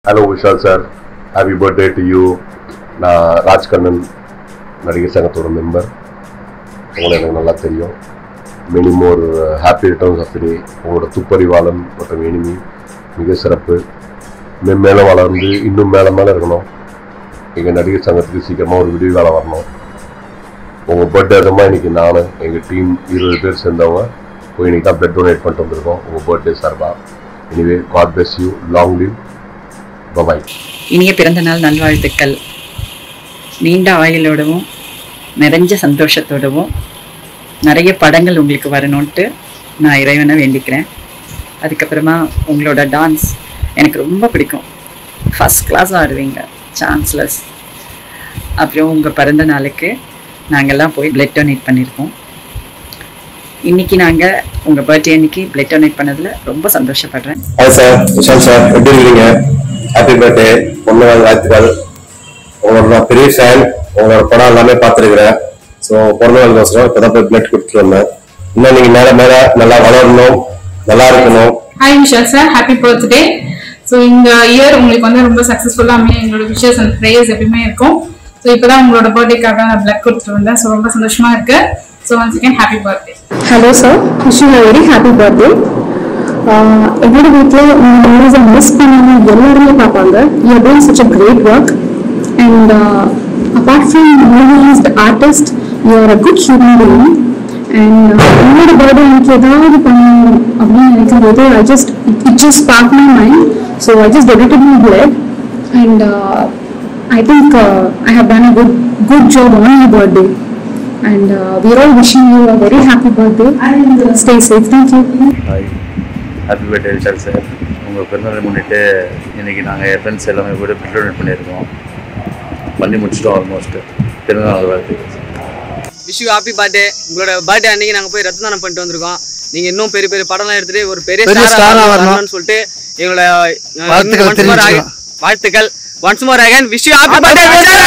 Hello Vishal sir happy birthday to you நான் ராஜ்கண்ணன் நடிகர் சங்கத்தோட member உங்களை எனக்கு நல்லா தெரியும் மினிமம் ஒரு ஹாப்பி ரிட்டர்ன்ஸ் ஆஃப் டே உங்களோட துப்பறிவாளன் மற்றும் இனிமி மிக சிறப்பு மென்மேலும் வளர்ந்து இன்னும் மேலே மேலே இருக்கணும் எங்கள் நடிகர் சங்கத்துக்கு சீக்கிரமாக ஒரு விடிவு காலம் வரணும் உங்கள் பர்த்டே அதுமா இன்னைக்கு நான் எங்கள் டீம் இருபது பேர் சேர்ந்தவங்க போய் இன்னைக்கு தான் பிளட் டொனேட் பண்ணிட்டு வந்திருக்கோம் உங்கள் பர்த்டே சார்பா anyway God bless you long live bye bye இனிய பிறந்த நாள் நல்வாழ்த்துக்கள் நீண்ட ஆயுளோடவும் நிறைஞ்ச சந்தோஷத்தோடவும் நிறைய படங்கள் உங்களுக்கு வரணும்ன்ட்டு நான் இறைவனை வேண்டிக்கிறேன் அதுக்கப்புறமா உங்களோட டான்ஸ் எனக்கு ரொம்ப பிடிக்கும் ஃபஸ்ட் கிளாஸ் ஆடுவீங்க சான்ஸ்லஸ் அப்புறம் உங்கள் பிறந்த நாளுக்கு நாங்கள்லாம் போய் பிளட் டொனேட் பண்ணியிருக்கோம் இன்னைக்கு நாங்கள் உங்கள் பர்த்டே அன்னைக்கு பிளட் டொனேட் பண்ணதில் ரொம்ப சந்தோஷப்படுறேன் ஹாய் சார் விஷால் சார் எப்படி இருக்கீங்க ஹாப்பி பர்த்டே பொண்ணு நாள் வாழ்த்துக்கள் உங்களோட நான் பெரிய ஃபேன் உங்களோட படம் எல்லாமே பார்த்துருக்கிறேன் ஸோ பிறந்த நாளுக்கோசரம் இப்போ தான் போய் பிளட் கொடுத்துட்டு வந்தேன் இன்னும் நீங்கள் மேலே மேலே நல்லா வளரணும் நல்லா இருக்கணும் hi Vishal sir happy birthday so இந்த இயர் உங்களுக்கு வந்து ரொம்ப சக்ஸஸ்ஃபுல்லாக அமைய எங்களோட விஷஸ் அண்ட் ப்ரேயர்ஸ் எப்பயுமே இருக்கும் ஸோ இப்போதான் உங்களோட பர்த்டேக்காக நான் பிளட் கொடுத்துட்டு வந்தேன் ஸோ ரொம்ப சந்தோஷமா இருக்கு so once again happy birthday hello sir wish you very happy birthday எங்களோட வீட்டில் உங்கள் மூவிஸை மிஸ் பண்ணாமல் எல்லாருமே பார்ப்பாங்க you doing such a great work and apart from movies the artist you are a good human being and உங்களோட birthday எனக்கு ஏதாவது பண்ணணும் அப்படின்னு நினைக்கும் போது I just it just spark my mind so I just donated my blood and I think I have done a good good job on you birthday and uh, we're all wishing you a very happy birthday and uh, stay safe. Thank you. Hi happy birthday Vishal sir உங்கள் பிறந்தநாளை முன்னிட்டு இன்றைக்கி நாங்கள் என் friends எல்லாமே கூட bill donate பண்ணியிருக்கோம் பண்ணி முடிச்சிட்டோம் ஆல்மோஸ்ட் பிறந்தநாள் வாழ்த்துக்கள் விஷ் யூ ஹாப்பி பர்த்டே உங்களோட பர்த்டே அன்னைக்கு நாங்க போய் ரத்த தானம் பண்ணிட்டு வந்திருக்கோம் நீங்க இன்னும் பெரிய பெரிய படம்லாம் எடுத்துட்டு ஒரு பெரிய பெரிய ஸ்டாரா star ஆ வரணும். வரணும்னு சொல்லிட்டு எங்களோட அஹ், வாழ்த்துக்கள் once more தெரிவிச்சுக்கிறோம். again- வாழ்த்துக்கள் once more again wish you happy birthday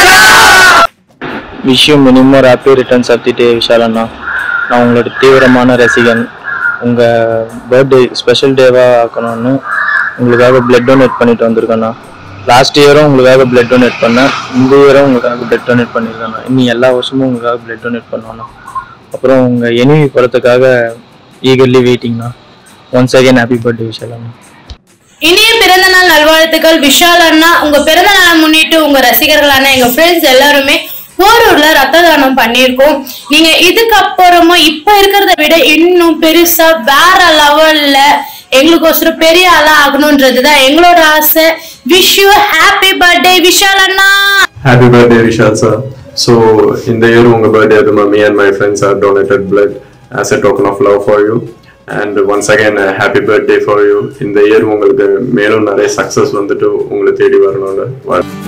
wish you minimum happy returns of the day Vishal அண்ணா நான் உங்களோட தீவிரமான ரசிகன் உங்கள் பர்த்டே ஸ்பெஷல் டேவாக ஆக்கணும்னு உங்களுக்காக பிளட் டொனேட் பண்ணிட்டு வந்திருக்கேண்ணா லாஸ்ட் இயரும் உங்களுக்காக பிளட் டொனேட் பண்ணேன் இந்த இயரும் உங்களுக்காக பிளட் டொனேட் பண்ணியிருக்கேண்ணா இனி எல்லா வருஷமும் உங்களுக்காக பிளட் டொனேட் பண்ணுவேண்ணா அப்புறம் உங்கள் எனிமி படத்துக்காக ஈகர்லி வெயிட்டிங்ண்ணா once again happy birthday Vishal அண்ணா இனிய பிறந்த நாள் நல்வாழ்த்துக்கள் விஷால் அண்ணா உங்க பிறந்த நாளை முன்னிட்டு உங்க ரசிகர்களான எங்க ஃப்ரெண்ட்ஸ் எல்லாருமே போரூர்ல ரத்த தானம் பண்ணியிருக்கோம் நீங்க இதுக்கப்புறமும் இப்ப இருக்கிறத விட இன்னும் பெருசா வேற லெவல்ல எங்களுக்கோசரம் பெரிய ஆளா ஆகணும்ன்றதுதான் எங்களோட ஆசை wish you happy birthday Vishal அண்ணா Happy birthday, Vishal sir. So, in the year unga birthday aduma, me and my friends have donated blood as a token of love for you. And once again, a happy birthday for you. இந்த year உங்களுக்கு மேலும் நிறைய success வந்துட்டு உங்களை தேடி வரணும்னு வாழ்த்து